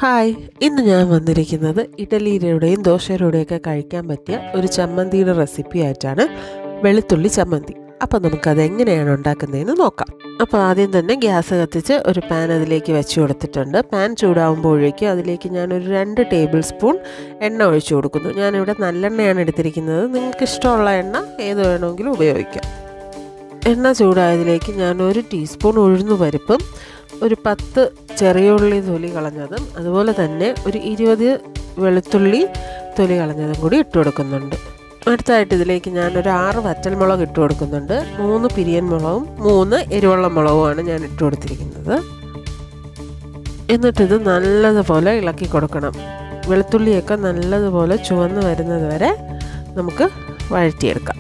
hi ഇന്ന് ഞാൻ വന്നിരിക്കുന്നത് ഇഡലിയുടെയും ദോശയുടെയൊക്കെ കഴിക്കാൻ പറ്റിയ ഒരു ചമ്മന്തിയുടെ റെസിപ്പി ആയിട്ടാണ് വെളുത്തുള്ളി ചമ്മന്തി അപ്പോൾ നമുക്കത് എങ്ങനെയാണ് ഉണ്ടാക്കുന്നതെന്ന് നോക്കാം അപ്പോൾ ആദ്യം തന്നെ ഗ്യാസ് കത്തിച്ച് ഒരു പാൻ അതിലേക്ക് വെച്ച് കൊടുത്തിട്ടുണ്ട് പാൻ ചൂടാകുമ്പോഴേക്കും അതിലേക്ക് ഞാനൊരു രണ്ട് ടേബിൾ സ്പൂൺ എണ്ണ ഒഴിച്ചു കൊടുക്കുന്നു ഞാനിവിടെ നല്ലെണ്ണയാണ് എടുത്തിരിക്കുന്നത് നിങ്ങൾക്ക് ഇഷ്ടമുള്ള എണ്ണ ഏത് വേണമെങ്കിലും ഉപയോഗിക്കാം എണ്ണ ചൂടായതിലേക്ക് ഞാൻ ഒരു ടീസ്പൂൺ ഉഴുന്നു പരിപ്പും ഒരു പത്ത് ചെറിയ ഉള്ളി തൊലി കളഞ്ഞതും അതുപോലെ തന്നെ ഒരു ഇരുപത് വെളുത്തുള്ളി തൊലി കളഞ്ഞതും കൂടി ഇട്ട് കൊടുക്കുന്നുണ്ട് അടുത്തായിട്ട് ഇതിലേക്ക് ഞാനൊരു ആറ് വറ്റൽമുളക് ഇട്ട് കൊടുക്കുന്നുണ്ട് മൂന്ന് പിരിയൻ മുളകും മൂന്ന് എരിവെള്ള മുളകുമാണ് ഞാൻ ഇട്ട് കൊടുത്തിരിക്കുന്നത് എന്നിട്ടിത് നല്ലതുപോലെ ഇളക്കി കൊടുക്കണം വെളുത്തുള്ളിയൊക്കെ നല്ലതുപോലെ ചുവന്ന് വരുന്നത് വരെ നമുക്ക് വഴറ്റിയെടുക്കാം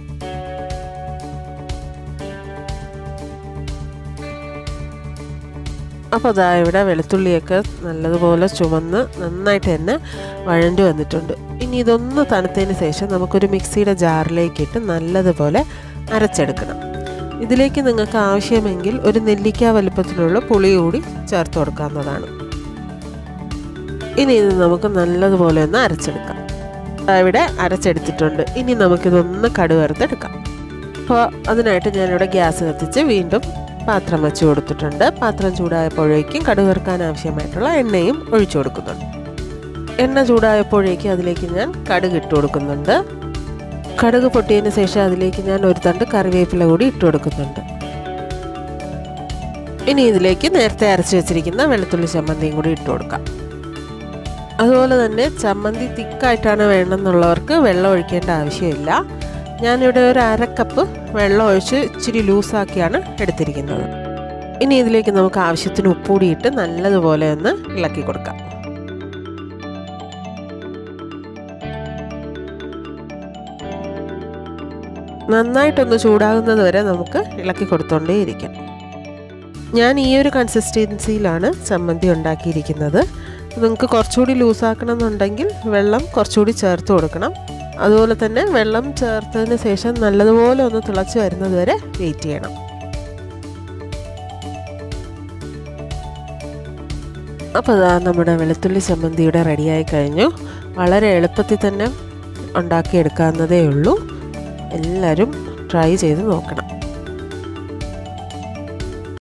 അപ്പോൾ അതാ ഇവിടെ വെളുത്തുള്ളിയൊക്കെ നല്ലതുപോലെ ചുവന്ന് നന്നായിട്ട് തന്നെ വഴണ്ടി വന്നിട്ടുണ്ട് ഇനി ഇതൊന്ന് തണുത്തതിന് ശേഷം നമുക്കൊരു മിക്സിയുടെ ജാറിലേക്ക് ഇട്ട് നല്ലതുപോലെ അരച്ചെടുക്കണം ഇതിലേക്ക് നിങ്ങൾക്ക് ആവശ്യമെങ്കിൽ ഒരു നെല്ലിക്ക വലുപ്പത്തിലുള്ള പുളി കൂടി ചേർത്ത് കൊടുക്കാവുന്നതാണ് ഇനി ഇത് നമുക്ക് നല്ലതുപോലെ ഒന്ന് അരച്ചെടുക്കാം ഇവിടെ അരച്ചെടുത്തിട്ടുണ്ട് ഇനി നമുക്കിതൊന്ന് കടുവറുത്തെടുക്കാം അപ്പോൾ അതിനായിട്ട് ഞാനിവിടെ ഗ്യാസ് കത്തിച്ച് വീണ്ടും പാത്രം വെച്ച് കൊടുത്തിട്ടുണ്ട് പാത്രം ചൂടായപ്പോഴേക്കും കടുക് വറുക്കാൻ ആവശ്യമായിട്ടുള്ള എണ്ണയും ഒഴിച്ചു കൊടുക്കുന്നുണ്ട് എണ്ണ ചൂടായപ്പോഴേക്കും അതിലേക്ക് ഞാൻ കടുക് ഇട്ട് കൊടുക്കുന്നുണ്ട് കടുക് പൊട്ടിയതിന് ശേഷം അതിലേക്ക് ഞാൻ ഒരു തണ്ട് കറിവേപ്പില കൂടി ഇട്ട് കൊടുക്കുന്നുണ്ട് ഇനി ഇതിലേക്ക് നേരത്തെ അരച്ച് വെച്ചിരിക്കുന്ന വെളുത്തുള്ളി ചമ്മന്തിയും കൂടി ഇട്ട് കൊടുക്കാം അതുപോലെ തന്നെ ചമ്മന്തി തിക്കായിട്ടാണ് വേണമെന്നുള്ളവർക്ക് വെള്ളം ഒഴിക്കേണ്ട ആവശ്യമില്ല ഞാനിവിടെ ഒരു അരക്കപ്പ് വെള്ളം ഒഴിച്ച് ഇച്ചിരി ലൂസാക്കിയാണ് എടുത്തിരിക്കുന്നത് ഇനി ഇതിലേക്ക് നമുക്ക് ആവശ്യത്തിന് ഉപ്പൂടിയിട്ട് നല്ലതുപോലെ ഒന്ന് ഇളക്കി കൊടുക്കാം നന്നായിട്ടൊന്ന് ചൂടാകുന്നത് വരെ നമുക്ക് ഇളക്കി കൊടുത്തോണ്ടേ ഇരിക്കാം ഞാൻ ഈ ഒരു കൺസിസ്റ്റൻസിയിലാണ് ചമ്മന്തി ഉണ്ടാക്കിയിരിക്കുന്നത് നിങ്ങൾക്ക് കുറച്ചുകൂടി ലൂസാക്കണം എന്നുണ്ടെങ്കിൽ വെള്ളം കുറച്ചുകൂടി ചേർത്ത് കൊടുക്കണം അതുപോലെ തന്നെ വെള്ളം ചേർത്തതിന് ശേഷം നല്ലതുപോലെ ഒന്ന് തിളച്ച് വരുന്നത് വരെ വെയിറ്റ് ചെയ്യണം അപ്പോൾ അതാ നമ്മുടെ വെളുത്തുള്ളി ചമ്മന്തിയുടെ റെഡിയായി കഴിഞ്ഞു വളരെ എളുപ്പത്തിൽ തന്നെ ഉണ്ടാക്കിയെടുക്കാവുന്നതേ ഉള്ളൂ എല്ലാവരും ട്രൈ ചെയ്ത് നോക്കണം